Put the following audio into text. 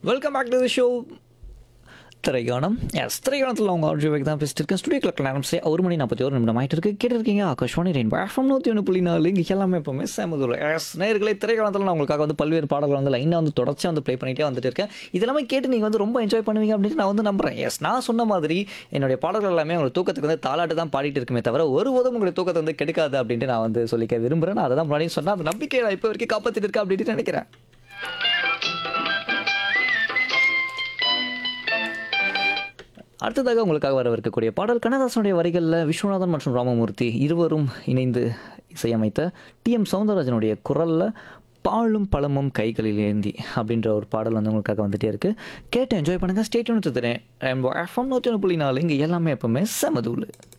welcome back to the show திரையானம் எஸ் திரையானத்தில் அவங்க ஆர்ஜி வைக் தான் பேசிட்டு இருக்கேன் ஸ்டுடியோ கிளக் நேரம் சே ஒரு மணி நாற்பத்தி ஒரு நிமிடம் ஆகிட்டு இருக்கு கேட்டிருக்கீங்க ஆகாஷ்வாணி ரெயின் எஃப்எம் நூற்றி ஒன்று புள்ளி நாலு இங்கே எல்லாமே எப்பவுமே சேமதூர் எஸ் நேர்களே திரைக்காலத்தில் நான் உங்களுக்காக வந்து பல்வேறு பாடல்கள் வந்து லைனாக வந்து தொடர்ச்சியாக வந்து ப்ளே பண்ணிகிட்டே வந்துட்டு இருக்கேன் இதெல்லாமே கேட்டு நீங்கள் வந்து ரொம்ப என்ஜாய் பண்ணுவீங்க அப்படின்னு நான் வந்து நம்புறேன் எஸ் நான் சொன்ன மாதிரி என்னுடைய பாடல்கள் எல்லாமே உங்களுக்கு தூக்கத்துக்கு வந்து தாலாட்டு தான் பாடிட்டு இருக்குமே தவிர ஒருபோதும் உங்களுக்கு தூக்கத்தை வந்து கெடுக்காது அப்படின்ட்டு நான் வந்து சொல்லிக்க விரும்புகிறேன் நான் அதை தான் முன்னாடி சொன்னேன் அந்த நம்பிக்கையை நான் இப்போ வரைக்கும் காப்பாற்றிட்டு இருக்கேன் அப்படின்ட்டு நினைக்கிறேன் அடுத்ததாக உங்களுக்காக வரவிருக்கக்கூடிய பாடல் கண்ணதாசனுடைய வரிகளில் விஸ்வநாதன் மற்றும் ராமமூர்த்தி இருவரும் இணைந்து இசையமைத்த டி எம் சவுந்தரராஜனுடைய குரலில் பாலும் பழமும் கைகளில் ஏந்தி அப்படின்ற ஒரு பாடல் வந்து உங்களுக்காக வந்துட்டே இருக்கு கேட்டு என்ஜாய் பண்ணுங்கள் ஸ்டேட்யூன் தரேன் எஃப்எம் நூற்றி ஒன்று புள்ளி நாலு இங்கே எல்லாமே எப்பவுமே செமதூள்